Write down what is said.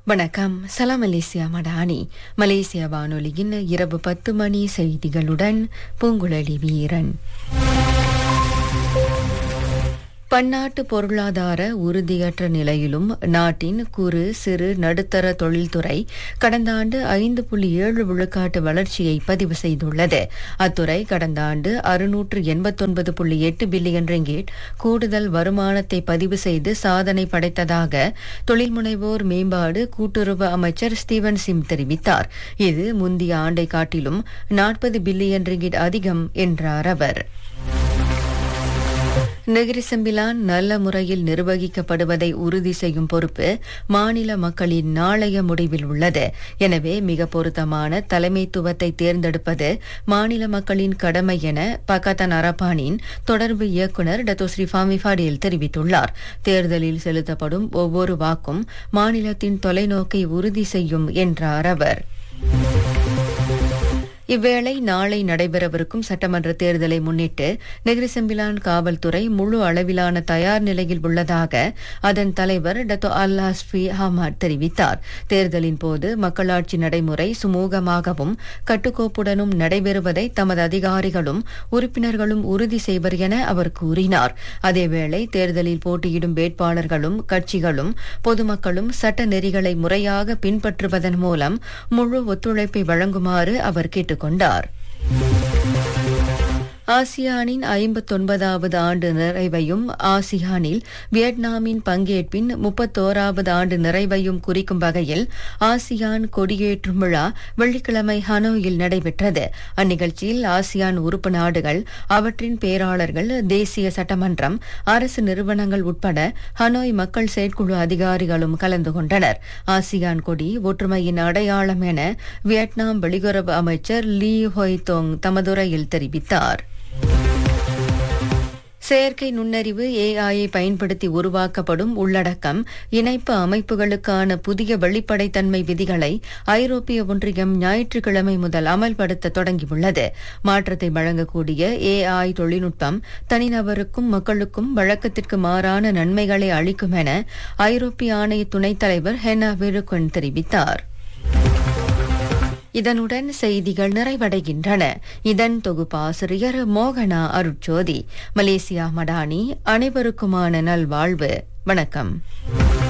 வணக்கம் சலாம் மலேசியா மடானி மலேசிய வானொலியின் இரவு பத்து மணி செய்திகளுடன் பூங்குழலி வீரன் பன்னாட்டு பொருளாதார உறுதியற்ற நிலையிலும் நாட்டின் குறு சிறு நடுத்தர தொழில்துறை கடந்த ஆண்டு ஐந்து புள்ளி ஏழு விழுக்காட்டு வளர்ச்சியை பதிவு செய்துள்ளது அத்துறை கடந்த ஆண்டு அறுநூற்று எண்பத்தொன்பது புள்ளி எட்டு பில்லியன் ரிங்கேட் கூடுதல் வருமானத்தை பதிவு செய்து சாதனை படைத்ததாக தொழில் முனைவோர் மேம்பாடு கூட்டுறவு அமைச்சர் ஸ்டீவன் சிம் தெரிவித்தார் இது முந்தைய ஆண்டை காட்டிலும் நாற்பது பில்லியன் ரிங்கேட் அதிகம் என்றார் அவர் நெகிரி செம்பிலான் நல்ல முறையில் நிர்வகிக்கப்படுவதை உறுதி செய்யும் பொறுப்பு மாநில மக்களின் நாளைய முடிவில் உள்ளது எனவே மிக பொருத்தமான தலைமைத்துவத்தை தேர்ந்தெடுப்பது மாநில மக்களின் கடமை என பகத்தன் அரபானின் தொடர்பு இயக்குநர் டத்தோ ஸ்ரீ ஃபாமி ஃபாடில் தெரிவித்துள்ளார் தேர்தலில் செலுத்தப்படும் ஒவ்வொரு வாக்கும் மாநிலத்தின் தொலைநோக்கை உறுதி செய்யும் என்றார் அவர் இவ்வேளை நாளை நடைபெறவிருக்கும் சட்டமன்ற தேர்தலை முன்னிட்டு நெகிரி செம்பிலான் காவல்துறை முழு அளவிலான தயார் நிலையில் உள்ளதாக அதன் தலைவர் டத்தோ அல்லாஸ்பி ஹமாட் தெரிவித்தார் தேர்தலின் போது மக்களாட்சி நடைமுறை சுமூகமாகவும் கட்டுக்கோப்புடனும் நடைபெறுவதை தமது அதிகாரிகளும் உறுப்பினர்களும் உறுதி செய்வர் என அவர் கூறினார் அதேவேளை தேர்தலில் போட்டியிடும் வேட்பாளர்களும் கட்சிகளும் பொதுமக்களும் சட்ட நெறிகளை முறையாக பின்பற்றுவதன் மூலம் முழு ஒத்துழைப்பை வழங்குமாறு அவர் கேட்டுக் கொண்டார் ஆசியானின் ஐம்பத்தொன்பதாவது ஆண்டு நிறைவையும் ஆசியானில் வியட்நாமின் பங்கேற்பின் முப்பத்தோராவது ஆண்டு நிறைவையும் குறிக்கும் வகையில் ஆசியான் கொடியேற்றும் விழா வெள்ளிக்கிழமை ஹனோயில் நடைபெற்றது அந்நிகழ்ச்சியில் ஆசியான் உறுப்பு நாடுகள் அவற்றின் பேராளர்கள் தேசிய சட்டமன்றம் அரசு நிறுவனங்கள் உட்பட ஹனோய் மக்கள் செயற்குழு அதிகாரிகளும் கலந்து கொண்டனர் ஆசியான் கொடி ஒற்றுமையின் அடையாளம் என வியட்நாம் வெளியுறவு அமைச்சர் லீ ஹொய்தோங் தமதுரையில் தெரிவித்தார் செயற்கை நுண்ணறிவு ஏஐயை பயன்படுத்தி உருவாக்கப்படும் உள்ளடக்கம் இணைப்பு அமைப்புகளுக்கான புதிய வெளிப்படைத்தன்மை விதிகளை ஐரோப்பிய ஒன்றியம் ஞாயிற்றுக்கிழமை முதல் அமல்படுத்த தொடங்கியுள்ளது மாற்றத்தை வழங்கக்கூடிய ஏஐ தொழில்நுட்பம் தனிநபருக்கும் மக்களுக்கும் வழக்கத்திற்கு மாறான நன்மைகளை அளிக்கும் என ஐரோப்பிய ஆணைய துணைத் தலைவர் ஹெனா விருக்கன் தெரிவித்தார் இதனுடன் செய்திகள் நிறைவடைகின்றன இதன் தொகுப்பாசிரியர் மோகனா அருட்சோதி மலேசியா மடானி அனைவருக்குமான நல்வாழ்வு வணக்கம்